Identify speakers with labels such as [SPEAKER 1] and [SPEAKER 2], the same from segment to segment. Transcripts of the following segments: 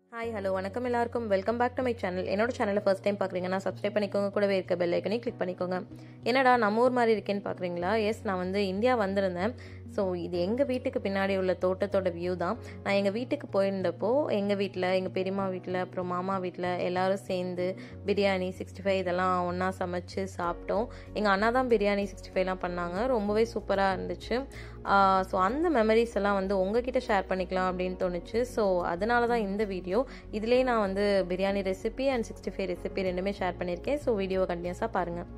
[SPEAKER 1] hi hello வணக்கம் எல்லாருக்கும் welcome back to my channel என்னோட சேனலை ஃபர்ஸ்ட் டைம் பார்க்குறீங்கன்னா சப்ஸ்கிரைப் பண்ணிக்கோங்க கூடவே இருக்க பெல் ஐக்கனையும் கிளிக் பண்ணிக்கோங்க என்னடா நம்ம ஊர் மாதிரி இருக்கேன்னு பார்க்குறீங்களா எஸ் நான் வந்து இந்தியா வந்திருந்தேன் ஸோ இது எங்கள் வீட்டுக்கு பின்னாடி உள்ள தோட்டத்தோட வியூ தான் நான் எங்கள் வீட்டுக்கு போயிருந்தப்போ எங்கள் வீட்டில் எங்கள் பெரியம்மா வீட்டில் அப்புறம் மாமா வீட்டில் எல்லாரும் சேர்ந்து பிரியாணி சிக்ஸ்டி ஃபைவ் இதெல்லாம் ஒன்றா சமைச்சு சாப்பிட்டோம் எங்கள் அண்ணா தான் பிரியாணி சிக்ஸ்டி ஃபைவ்லாம் பண்ணாங்க ரொம்பவே சூப்பராக இருந்துச்சு ஸோ அந்த மெமரிஸ் எல்லாம் வந்து உங்ககிட்ட ஷேர் பண்ணிக்கலாம் அப்படின்னு தோணுச்சு ஸோ அதனால தான் இந்த வீடியோ இதுலேயே நான் வந்து biryani recipe and sixty five recipe ரெண்டுமே ஷேர் பண்ணியிருக்கேன் ஸோ வீடியோவை கண்டினியூஸாக பாருங்கள்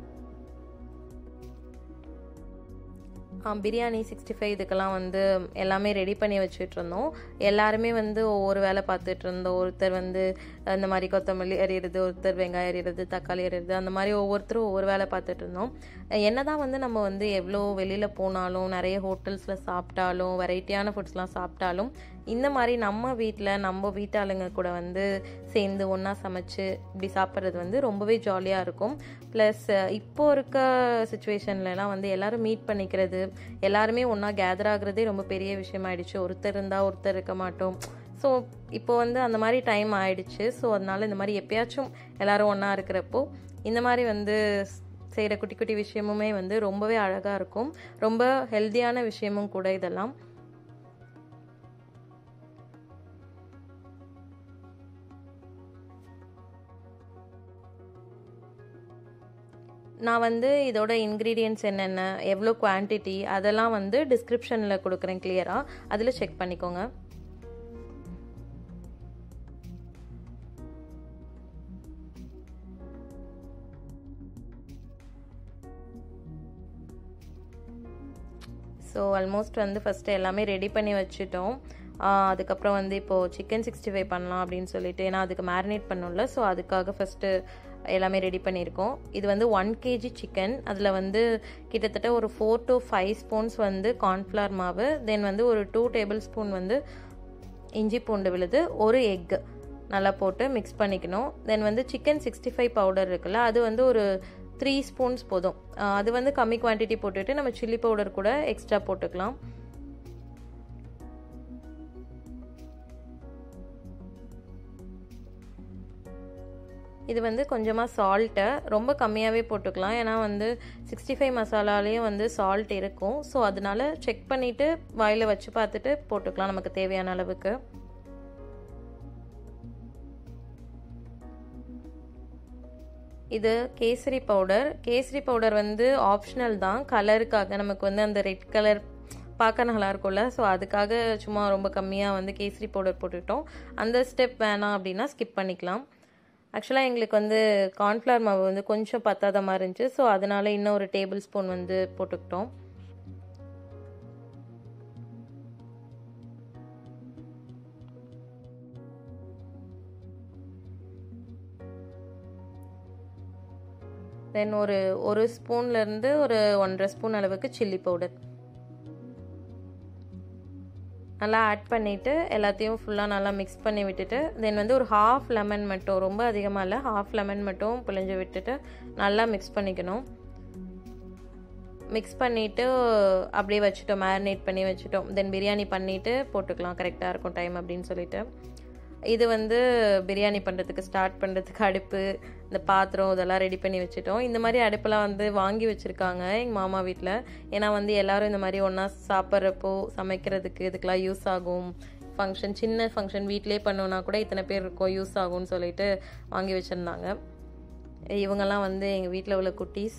[SPEAKER 1] பிரியாணி சிக்ஸ்டி ஃபைவ் இதுக்கெல்லாம் வந்து எல்லாமே ரெடி பண்ணி வச்சுட்டு இருந்தோம் எல்லாருமே வந்து ஒவ்வொரு வேலை பார்த்துட்டு இருந்தோம் ஒருத்தர் வந்து இந்த மாதிரி கொத்தமல்லி அரியறது ஒருத்தர் வெங்காயம் அரியறது தக்காளி அரியறது அந்த மாதிரி ஒவ்வொருத்தரும் ஒவ்வொரு வேலை பார்த்துட்டு இருந்தோம் என்னதான் வந்து நம்ம வந்து எவ்வளோ வெளியில் போனாலும் நிறைய ஹோட்டல்ஸில் சாப்பிட்டாலும் வெரைட்டியான ஃபுட்ஸ்லாம் சாப்பிட்டாலும் இந்த மாதிரி நம்ம வீட்டில் நம்ம வீட்டாளுங்க கூட வந்து சேர்ந்து ஒன்றா சமைச்சு இப்படி சாப்பிட்றது வந்து ரொம்பவே ஜாலியாக இருக்கும் ப்ளஸ் இப்போ இருக்க சுச்சுவேஷன்லலாம் வந்து எல்லோரும் மீட் பண்ணிக்கிறது எல்லாருமே ஒன்றா கேதர் ஆகுறதே ரொம்ப பெரிய விஷயமாயிடுச்சு ஒருத்தர் இருந்தால் ஒருத்தர் இருக்க மாட்டோம் ஸோ இப்போ வந்து அந்த மாதிரி டைம் ஆயிடுச்சு ஸோ அதனால இந்த மாதிரி எப்பயாச்சும் எல்லாரும் ஒன்றா இருக்கிறப்போ இந்த மாதிரி வந்து செய்கிற குட்டி குட்டி விஷயமுமே வந்து ரொம்பவே அழகாக இருக்கும் ரொம்ப ஹெல்த்தியான விஷயமும் கூட இதெல்லாம் நான் வந்து இதோட இன்க்ரீடியன்ட்ஸ் என்னென்ன எவ்வளோ குவான்டிட்டி அதெல்லாம் வந்து டிஸ்கிரிப்ஷனில் கொடுக்குறேன் கிளியராக அதில் செக் பண்ணிக்கோங்க ஸோ ஆல்மோஸ்ட் வந்து ஃபஸ்ட்டு எல்லாமே ரெடி பண்ணி வச்சுட்டோம் அதுக்கப்புறம் வந்து இப்போது சிக்கன் சிக்ஸ்டி ஃபைவ் பண்ணலாம் அப்படின்னு சொல்லிட்டு ஏன்னா அதுக்கு மேரினேட் பண்ணும்ல ஸோ அதுக்காக ஃபஸ்ட்டு எல்லாமே ரெடி பண்ணியிருக்கோம் இது வந்து ஒன் கேஜி சிக்கன் அதில் வந்து கிட்டத்தட்ட ஒரு ஃபோர் டு ஃபைவ் ஸ்பூன்ஸ் வந்து கார்ன்ஃப்ளவர் மாவு தென் வந்து ஒரு டூ டேபிள் ஸ்பூன் வந்து இஞ்சி பூண்டு விழுது ஒரு எக் நல்லா போட்டு மிக்ஸ் பண்ணிக்கணும் தென் வந்து சிக்கன் சிக்ஸ்டி ஃபைவ் பவுடர் இருக்குல்ல அது வந்து ஒரு த்ரீ ஸ்பூன்ஸ் போதும் அது வந்து கம்மி குவான்டிட்டி போட்டுட்டு நம்ம சில்லி பவுடர் கூட எக்ஸ்ட்ரா போட்டுக்கலாம் இது வந்து கொஞ்சமாக சால்ட்டை ரொம்ப கம்மியாகவே போட்டுக்கலாம் ஏன்னா வந்து சிக்ஸ்டி ஃபைவ் மசாலாலேயும் வந்து சால்ட் இருக்கும் ஸோ அதனால செக் பண்ணிவிட்டு வாயில் வச்சு பார்த்துட்டு போட்டுக்கலாம் நமக்கு தேவையான அளவுக்கு இது கேசரி பவுடர் கேசரி பவுடர் வந்து ஆப்ஷனல் தான் கலருக்காக நமக்கு வந்து அந்த ரெட் கலர் பார்க்க நல்லா இருக்கும்ல ஸோ அதுக்காக சும்மா ரொம்ப கம்மியாக வந்து கேசரி பவுடர் போட்டுக்கிட்டோம் அந்த ஸ்டெப் வேணாம் அப்படின்னா ஸ்கிப் பண்ணிக்கலாம் ஆக்சுவலாக எங்களுக்கு வந்து கார்ன்ஃப்ளவர் மாவு வந்து கொஞ்சம் பத்தாத மாதிரி இருந்துச்சு ஸோ அதனால இன்னும் ஒரு டேபிள் ஸ்பூன் வந்து போட்டுக்கிட்டோம் தென் ஒரு ஒரு ஸ்பூன்லேருந்து ஒரு ஒன்றரை ஸ்பூன் அளவுக்கு சில்லி பவுடர் நல்லா ஆட் பண்ணிவிட்டு எல்லாத்தையும் ஃபுல்லாக நல்லா மிக்ஸ் பண்ணி விட்டுட்டு தென் வந்து ஒரு ஹாஃப் லெமன் மட்டும் ரொம்ப அதிகமாக இல்லை ஹாஃப் லெமன் மட்டும் பிழிஞ்சு விட்டுட்டு நல்லா மிக்ஸ் பண்ணிக்கணும் மிக்ஸ் பண்ணிவிட்டு அப்படியே வச்சுட்டோம் மேரினேட் பண்ணி வச்சுட்டோம் தென் பிரியாணி பண்ணிவிட்டு போட்டுக்கலாம் கரெக்டாக இருக்கும் டைம் அப்படின்னு சொல்லிட்டு இது வந்து பிரியாணி பண்ணுறதுக்கு ஸ்டார்ட் பண்ணுறதுக்கு அடுப்பு இந்த பாத்திரம் இதெல்லாம் ரெடி பண்ணி வச்சுட்டோம் இந்த மாதிரி அடுப்பெல்லாம் வந்து வாங்கி வச்சுருக்காங்க எங்கள் மாமா வீட்டில் ஏன்னா வந்து எல்லோரும் இந்த மாதிரி ஒன்றா சாப்பிட்றப்போ சமைக்கிறதுக்கு இதுக்கெலாம் யூஸ் ஆகும் ஃபங்க்ஷன் சின்ன ஃபங்க்ஷன் வீட்டிலே பண்ணோன்னா கூட இத்தனை பேர் இருக்கும் யூஸ் ஆகும்னு சொல்லிட்டு வாங்கி வச்சுருந்தாங்க இவங்கெல்லாம் வந்து எங்கள் வீட்டில் உள்ள குட்டீஸ்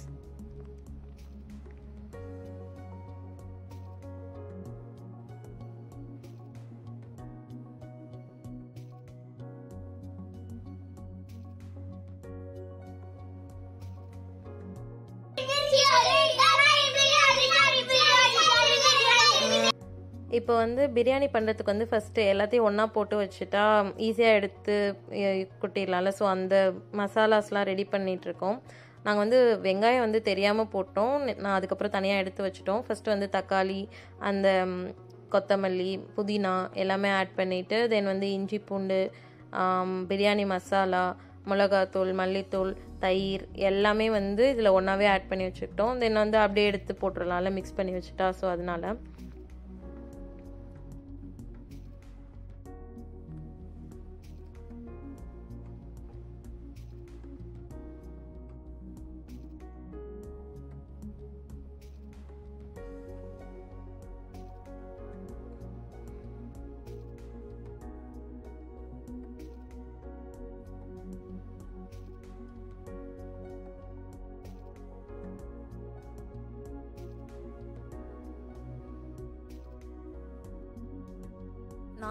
[SPEAKER 1] இப்போ வந்து பிரியாணி பண்ணுறதுக்கு வந்து ஃபஸ்ட்டு எல்லாத்தையும் ஒன்றா போட்டு வச்சுட்டா ஈஸியாக எடுத்து கொட்டிடலாம்ல ஸோ அந்த மசாலாஸ்லாம் ரெடி பண்ணிகிட்ருக்கோம் நாங்கள் வந்து வெங்காயம் வந்து தெரியாமல் போட்டோம் நான் அதுக்கப்புறம் தனியாக எடுத்து வச்சுட்டோம் ஃபஸ்ட்டு வந்து தக்காளி அந்த கொத்தமல்லி புதினா எல்லாமே ஆட் பண்ணிவிட்டு தென் வந்து இஞ்சி பூண்டு பிரியாணி மசாலா மிளகாத்தூள் மல்லித்தூள் தயிர் எல்லாமே வந்து இதில் ஒன்றாவே ஆட் பண்ணி வச்சுக்கிட்டோம் தென் வந்து அப்படியே எடுத்து போட்டுடலாம்ல மிக்ஸ் பண்ணி வச்சுட்டா ஸோ அதனால்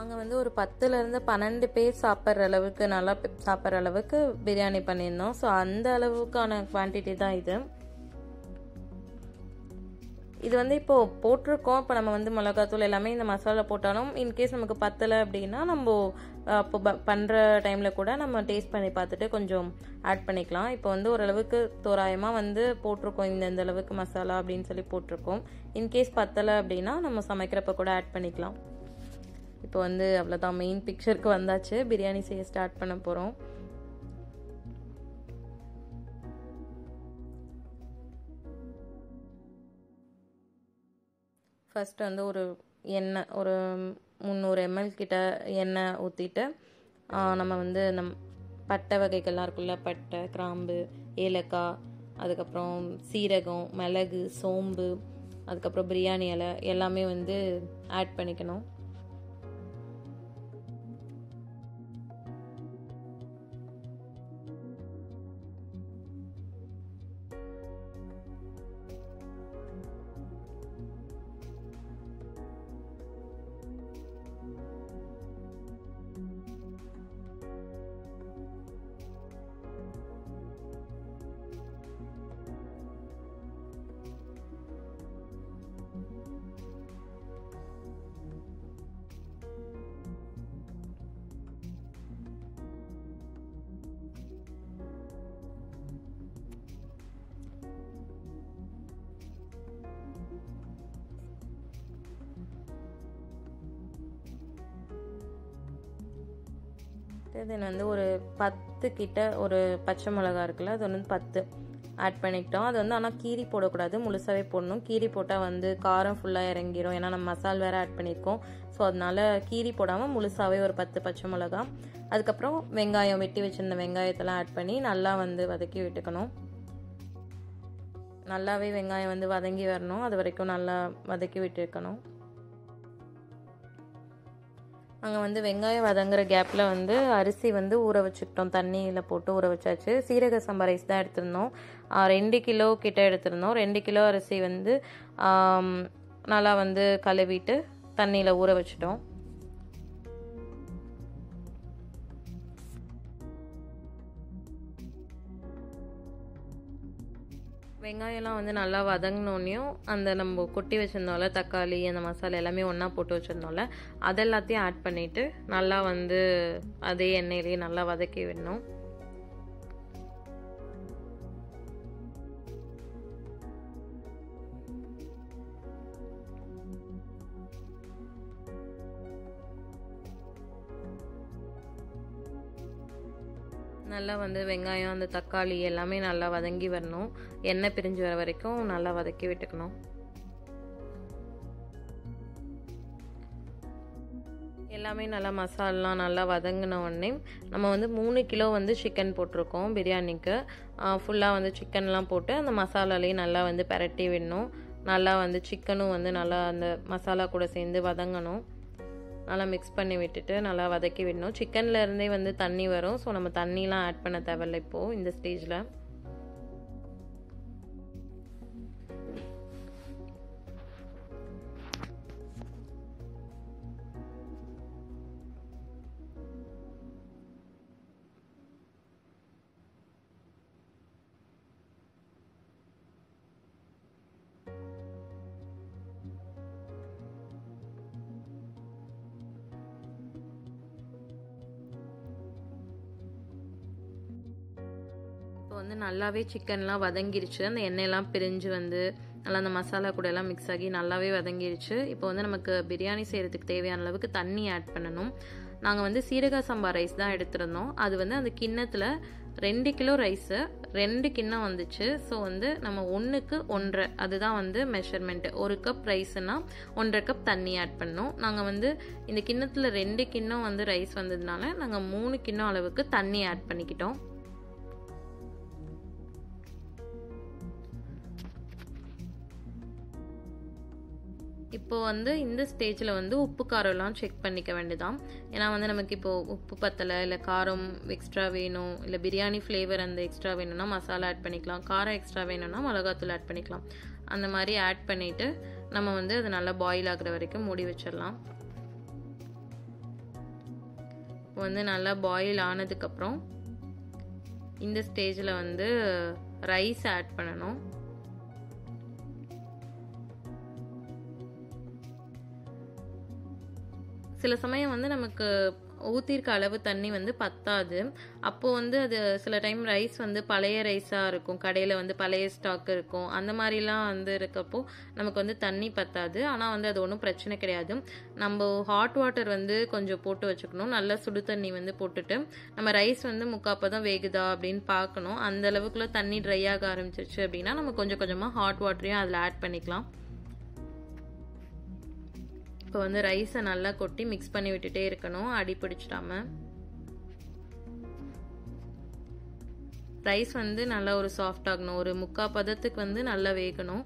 [SPEAKER 1] நாங்கள் வந்து ஒரு பத்துலேருந்து பன்னெண்டு பேர் சாப்பிட்ற அளவுக்கு நல்லா பே- சாப்பிட்ற அளவுக்கு பிரியாணி பண்ணியிருந்தோம் ஸோ அந்த அளவுக்கான குவான்டிட்டி தான் இது இது வந்து இப்போ போட்டிருக்கோம் இப்போ நம்ம வந்து மிளகாத்தூள் எல்லாமே இந்த மசாலா போட்டாலும் இன்கேஸ் நமக்கு பத்தலை அப்படின்னா நம்ம அஹ், இப்போ ப- பண்ற டைம்ல கூட நம்ம டேஸ்ட் பண்ணி பார்த்துட்டு கொஞ்சம் ஆட் பண்ணிக்கலாம் இப்போ வந்து ஓரளவுக்கு தோராயமா வந்து போட்டிருக்கோம் இந்த இந்த அளவுக்கு மசாலா அப்படின்னு சொல்லி போட்டிருக்கோம் இன்கேஸ் பத்தலை அப்படின்னா நம்ம சமைக்கிறப்ப கூட ஆட் பண்ணிக்கலாம் இப்போ வந்து அவ்வளோதான் மெயின் பிக்சருக்கு வந்தாச்சு பிரியாணி செய்ய ஸ்டார்ட் பண்ண போகிறோம் ஃபர்ஸ்ட் வந்து ஒரு எண்ணெய் ஒரு முந்நூறு எம்எல் கிட்ட எண்ணெய் ஊற்றிட்டு நம்ம வந்து நம் பட்டை வகைகள்லாம் இருக்குல்ல பட்டை கிராம்பு ஏலக்காய் அதுக்கப்புறம் சீரகம் மிளகு சோம்பு அதுக்கப்புறம் பிரியாணி இலை எல்லாமே வந்து ஆட் பண்ணிக்கணும் தென் வந்து ஒரு பத்து கிட்ட ஒரு பச்சை மிளகா இருக்குல்ல அது வந்து பத்து ஆட் பண்ணிக்கிட்டோம் அது வந்து ஆனால் கீரி போடக்கூடாது முழுசாவே போடணும் கீரி போட்டால் வந்து காரம் ஃபுல்லாக இறங்கிரும் ஏன்னா நம்ம மசால் வேற ஆட் பண்ணியிருக்கோம் ஸோ அதனால கீரி போடாமல் முழுசாவே ஒரு பத்து பச்சை மிளகா அதுக்கப்புறம் வெங்காயம் வெட்டி வச்சிருந்த வெங்காயத்தெல்லாம் ஆட் பண்ணி நல்லா வந்து வதக்கி விட்டுக்கணும் நல்லாவே வெங்காயம் வந்து வதங்கி வரணும் அது வரைக்கும் நல்லா வதக்கி விட்டுருக்கணும் அங்கே வந்து வெங்காயம் வதங்குற கேப்பில் வந்து அரிசி வந்து ஊற வச்சுக்கிட்டோம் தண்ணியில் போட்டு ஊற வச்சாச்சு சீரக சம்பா ரைஸ் தான் எடுத்திருந்தோம் ஆ, ரெண்டு கிலோ கிட்ட எடுத்திருந்தோம் ரெண்டு கிலோ அரிசி வந்து ஆம், நல்லா வந்து கழுவிட்டு தண்ணியில் ஊற வச்சுட்டோம் வெங்காயம்லாம் வந்து நல்லா வதங்கினோன்னையும் அந்த நம்ம கொட்டி வச்சிருந்தோம்ல தக்காளி அந்த மசாலா எல்லாமே ஒன்றா போட்டு வச்சிருந்தோம்ல அதெல்லாத்தையும் ஆட் பண்ணிட்டு நல்லா வந்து அதே எண்ணெயிலேயே நல்லா வதக்கி விடணும் நல்லா வந்து வெங்காயம் அந்த தக்காளி எல்லாமே நல்லா வதங்கி வரணும் எண்ணெய் பிரிஞ்சு வர வரைக்கும் நல்லா வதக்கி விட்டுக்கணும் எல்லாமே நல்லா மசாலாம் நல்லா வதங்கின உடனே நம்ம வந்து மூணு கிலோ வந்து சிக்கன் போட்டிருக்கோம் பிரியாணிக்கு ஃபுல்லாக வந்து சிக்கன்லாம் போட்டு அந்த மசாலாலேயே நல்லா வந்து பெரட்டி விடணும் நல்லா வந்து சிக்கனும் வந்து நல்லா அந்த மசாலா கூட சேர்ந்து வதங்கணும் நல்லா மிக்ஸ் பண்ணி விட்டுட்டு நல்லா வதக்கி விடணும் சிக்கன்ல இருந்தே வந்து தண்ணி வரும் ஸோ நம்ம தண்ணிலாம் ஆட் பண்ண தேவையில்ல இப்போது இந்த ஸ்டேஜில் இப்போ வந்து நல்லாவே சிக்கன்லாம் வதங்கிருச்சு அந்த எண்ணெயெல்லாம் பிரிஞ்சு வந்து நல்லா அந்த மசாலா கூட எல்லாம் மிக்ஸ் ஆகி நல்லாவே வதங்கிருச்சு இப்போ வந்து நமக்கு பிரியாணி செய்கிறதுக்கு தேவையான அளவுக்கு தண்ணி ஆட் பண்ணணும் நாங்கள் வந்து சீரக சம்பா ரைஸ் தான் எடுத்திருந்தோம் அது வந்து அந்த கிண்ணத்தில் ரெண்டு கிலோ ரைஸு ரெண்டு கிண்ணம் வந்துச்சு ஸோ வந்து நம்ம ஒன்றுக்கு ஒன்றரை அதுதான் வந்து மெஷர்மெண்ட்டு ஒரு கப் ரைஸ்னா ஒன்றரை கப் தண்ணி ஆட் பண்ணோம் நாங்கள் வந்து இந்த கிண்ணத்தில் ரெண்டு கிண்ணம் வந்து ரைஸ் வந்ததுனால நாங்கள் மூணு கிண்ணம் அளவுக்கு தண்ணி ஆட் பண்ணிக்கிட்டோம் இப்போ வந்து இந்த ஸ்டேஜில் வந்து உப்பு காரம்லாம் செக் பண்ணிக்க வேண்டியதான் ஏன்னா வந்து நமக்கு இப்போ உப்பு பத்தலை இல்லை காரம் எக்ஸ்ட்ரா வேணும் இல்லை பிரியாணி ஃப்ளேவர் அந்த எக்ஸ்ட்ரா வேணும்னா மசாலா ஆட் பண்ணிக்கலாம் காரம் எக்ஸ்ட்ரா வேணும்னா மிளகாத்தூள் ஆட் பண்ணிக்கலாம் அந்த மாதிரி ஆட் பண்ணிவிட்டு நம்ம வந்து அது நல்லா பாயில் ஆகுற வரைக்கும் மூடி வச்சிடலாம் வந்து நல்லா பாயில் ஆனதுக்கப்புறம் இந்த ஸ்டேஜில் வந்து ரைஸ் ஆட் பண்ணணும் சில சமயம் வந்து நமக்கு ஊற்றிருக்க அளவு தண்ணி வந்து பத்தாது அப்போது வந்து அது சில டைம் ரைஸ் வந்து பழைய ரைஸாக இருக்கும் கடையில் வந்து பழைய ஸ்டாக் இருக்கும் அந்த மாதிரிலாம் வந்து இருக்கப்போ நமக்கு வந்து தண்ணி பத்தாது ஆனால் வந்து அது ஒன்றும் பிரச்சனை கிடையாது நம்ம ஹாட் வாட்டர் வந்து கொஞ்சம் போட்டு வச்சுக்கணும் நல்லா சுடு தண்ணி வந்து போட்டுட்டு நம்ம ரைஸ் வந்து முக்காப்போ தான் வேகுதா அப்படின்னு பார்க்கணும் அந்த அளவுக்குள்ள தண்ணி ட்ரை ஆக ஆரம்பிச்சிருச்சு அப்படின்னா நம்ம கொஞ்சம் கொஞ்சமாக ஹாட் வாட்டரையும் அதில் ஆட் பண்ணிக்கலாம் இப்போ வந்து ரைஸை நல்லா கொட்டி மிக்ஸ் பண்ணி விட்டுட்டே இருக்கணும் அடி பிடிச்சிடாம ரைஸ் வந்து நல்லா ஒரு சாஃப்ட் ஆகணும் ஒரு முக்கா பதத்துக்கு வந்து நல்லா வேகணும்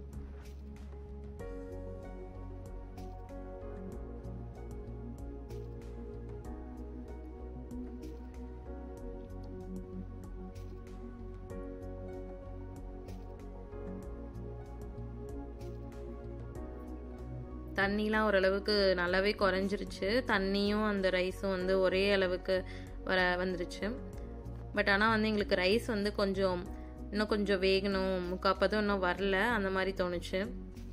[SPEAKER 1] தண்ணிலாம் ஓரளவுக்கு நல்லாவே குறைஞ்சிருச்சு தண்ணியும் அந்த ரைஸும் வந்து ஒரே அளவுக்கு வர வந்துருச்சு பட் ஆனால் வந்து எங்களுக்கு ரைஸ் வந்து கொஞ்சம் இன்னும் கொஞ்சம் வேகணும் முக்காப்பதும் இன்னும் வரல அந்த மாதிரி தோணுச்சு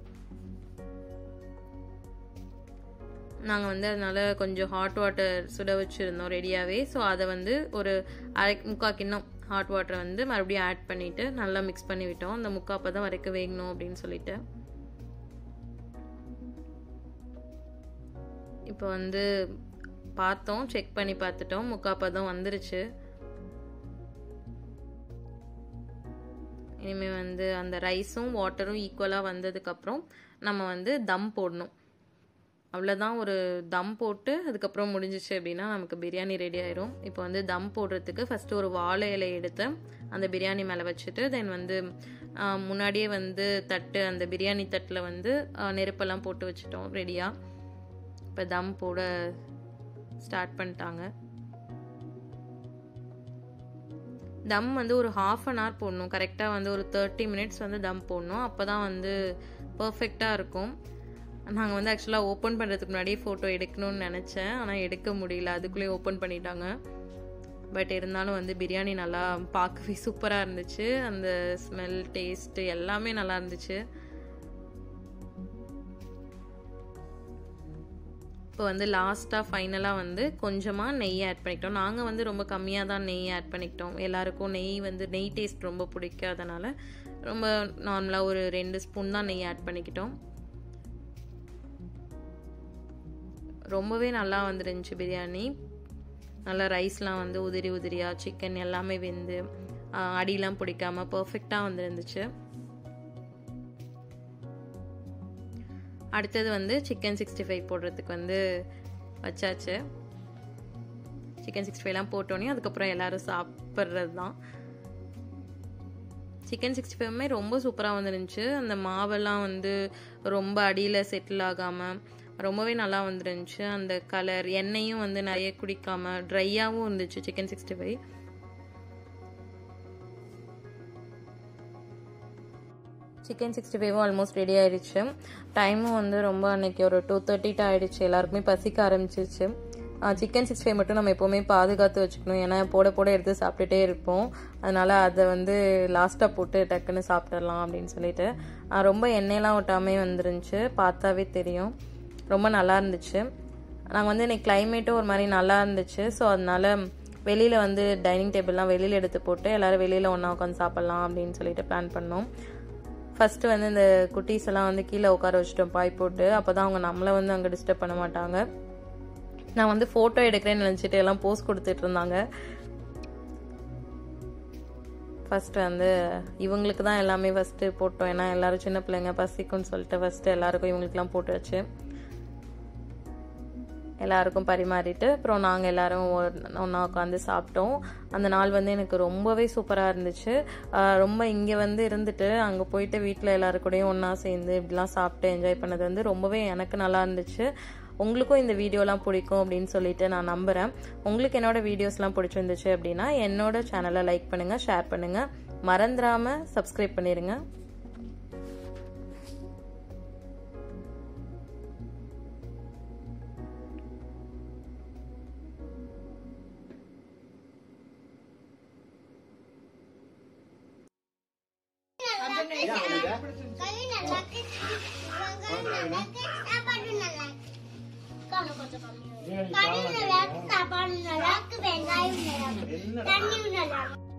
[SPEAKER 1] நாங்கள் வந்து அதனால கொஞ்சம் ஹாட் வாட்டர் சுட வச்சுருந்தோம் ரெடியாகவே ஸோ அதை வந்து ஒரு அரை முக்கா கிண்ணம் ஹாட் வாட்டரை வந்து மறுபடியும் ஆட் பண்ணிவிட்டு நல்லா மிக்ஸ் பண்ணி விட்டோம் அந்த முக்காப்பதம் வரைக்கும் வேகணும் அப்படின்னு சொல்லிட்டு இப்போ வந்து பார்த்தோம் செக் பண்ணி பார்த்துட்டோம் முக்காப்பதம் வந்துருச்சு இனிமேல் வந்து அந்த ரைஸும் வாட்டரும் ஈக்குவலாக வந்ததுக்கப்புறம் நம்ம வந்து தம் போடணும் அவ்வளோதான் ஒரு தம் போட்டு அதுக்கப்புறம் முடிஞ்சிச்சு அப்படின்னா நமக்கு பிரியாணி ரெடி ஆயிரும் இப்போ வந்து தம் போடுறதுக்கு ஃபஸ்ட்டு ஒரு வாழை இலை எடுத்து அந்த பிரியாணி மேலே வச்சுட்டு தென் வந்து முன்னாடியே வந்து தட்டு அந்த பிரியாணி தட்டில் வந்து நெருப்பெல்லாம் போட்டு வச்சுட்டோம் ரெடியாக இப்போ தம் போட ஸ்டார்ட் பண்ணிட்டாங்க தம் வந்து ஒரு ஹாஃப் அன் ஹவர் போடணும் கரெக்டாக வந்து ஒரு தேர்ட்டி மினிட்ஸ் வந்து தம் போடணும் அப்போ தான் வந்து பர்ஃபெக்டாக இருக்கும் நாங்கள் வந்து ஆக்சுவலாக ஓப்பன் பண்ணுறதுக்கு முன்னாடியே ஃபோட்டோ எடுக்கணும்னு நினச்சேன் ஆனால் எடுக்க முடியல அதுக்குள்ளேயே ஓப்பன் பண்ணிட்டாங்க பட் இருந்தாலும் வந்து பிரியாணி நல்லா பார்க்கவே சூப்பராக இருந்துச்சு அந்த ஸ்மெல் டேஸ்ட்டு எல்லாமே நல்லா இருந்துச்சு இப்போ வந்து லாஸ்ட்டாக ஃபைனலாக வந்து கொஞ்சமாக நெய் ஆட் பண்ணிக்கிட்டோம் நாங்கள் வந்து ரொம்ப கம்மியாக தான் நெய் ஆட் பண்ணிக்கிட்டோம் எல்லாருக்கும் நெய் வந்து நெய் டேஸ்ட் ரொம்ப பிடிக்காதனால ரொம்ப நார்மலாக ஒரு ரெண்டு ஸ்பூன் தான் நெய் ஆட் பண்ணிக்கிட்டோம் ரொம்பவே நல்லா வந்துருந்துச்சு பிரியாணி நல்லா ரைஸ்லாம் வந்து உதிரி உதிரியாக சிக்கன் எல்லாமே வெந்து அடியெலாம் பிடிக்காம பர்ஃபெக்டாக வந்துருந்துச்சு அடுத்தது வந்து சிக்கன் சிக்ஸ்டி ஃபைவ் போடுறதுக்கு வந்து வச்சாச்சு சிக்கன் சிக்ஸ்டி ஃபைவ்லாம் போட்டோன்னே அதுக்கப்புறம் எல்லோரும் சாப்பிட்றது தான் சிக்கன் சிக்ஸ்டி ஃபைவ்மே ரொம்ப சூப்பராக வந்துருந்துச்சு அந்த மாவெல்லாம் வந்து ரொம்ப அடியில் செட்டில் ஆகாமல் ரொம்பவே நல்லா வந்துருந்துச்சு அந்த கலர் எண்ணெயும் வந்து நிறைய குடிக்காமல் ட்ரையாகவும் இருந்துச்சு chicken sixty five chicken sixty ஃபைவும் ஆல்மோஸ்ட் ரெடி ஆயிடுச்சு டைமும் வந்து ரொம்ப அன்னைக்கு ஒரு டூ தேர்ட்டிட்டு ஆயிடுச்சு எல்லாருக்குமே பசிக்க ஆரம்பிச்சிருச்சு சிக்கன் சிக்ஸ்டி ஃபைவ் மட்டும் நம்ம எப்போவுமே பாதுகாத்து வச்சுக்கணும் ஏன்னா போட போட எடுத்து சாப்பிட்டுட்டே இருப்போம் அதனால் அதை வந்து லாஸ்ட்டாக போட்டு டக்குன்னு சாப்பிட்டுடலாம் அப்படின்னு சொல்லிட்டு ரொம்ப எண்ணெயெலாம் ஒட்டாமே வந்துருந்துச்சு பார்த்தாவே தெரியும் ரொம்ப நல்லா இருந்துச்சு நாங்கள் வந்து இன்னைக்கு கிளைமேட்டும் ஒரு மாதிரி நல்லா இருந்துச்சு ஸோ அதனால வெளியில் வந்து டைனிங் டேபிள்லாம் வெளியில் எடுத்து போட்டு எல்லோரும் வெளியில் ஒன்றா உட்காந்து சாப்பிட்லாம் அப்படின்னு சொல்லிட்டு பிளான் பண்ணோம் ஃபஸ்ட்டு வந்து இந்த குட்டீஸ் எல்லாம் வந்து கீழே உட்கார வச்சுட்டோம் பாய் போட்டு அப்போ தான் அவங்க நம்மளை வந்து அங்கே டிஸ்டர்ப் பண்ண மாட்டாங்க நான் வந்து ஃபோட்டோ எடுக்கிறேன்னு நினச்சிட்டு எல்லாம் போஸ்ட் கொடுத்துட்டு இருந்தாங்க ஃபஸ்ட்டு வந்து இவங்களுக்கு தான் எல்லாமே ஃபஸ்ட்டு போட்டோம் ஏன்னா எல்லோரும் சின்ன பிள்ளைங்க பசிக்கும்னு சொல்லிட்டு ஃபஸ்ட்டு எல்லாருக்கும் இவங்களுக்குலாம் போட்டு வச்சு எல்லாருக்கும் பரிமாறிட்டு அப்புறம் நாங்கள் எல்லாரும் ஒன்றா உட்காந்து சாப்பிட்டோம் அந்த நாள் வந்து எனக்கு ரொம்பவே சூப்பராக இருந்துச்சு ரொம்ப இங்கே வந்து இருந்துட்டு அங்கே போயிட்டு வீட்டில் எல்லாரு கூடயும் ஒன்றா சேர்ந்து இப்படிலாம் சாப்பிட்டு என்ஜாய் பண்ணது வந்து ரொம்பவே எனக்கு நல்லா இருந்துச்சு உங்களுக்கும் இந்த வீடியோலாம் பிடிக்கும் அப்படின்னு சொல்லிட்டு நான் நம்புகிறேன் உங்களுக்கு என்னோட வீடியோஸ்லாம் பிடிச்சிருந்துச்சு அப்படின்னா என்னோட சேனலை லைக் பண்ணுங்கள் ஷேர் பண்ணுங்கள் மறந்துடாமல் சப்ஸ்கிரைப் பண்ணிடுங்க
[SPEAKER 2] கறி நல்லா இருக்கு வெங்காயம் நல்லா இருக்கு சாப்பாடு நல்லா இருக்கு கம்மி கொஞ்சம் கம்மி கறி நல்லா இருக்கு சாப்பாடு நல்லா இருக்கு வெங்காயம் நல்லா இருக்கு தண்ணியும் நல்லா இருக்கு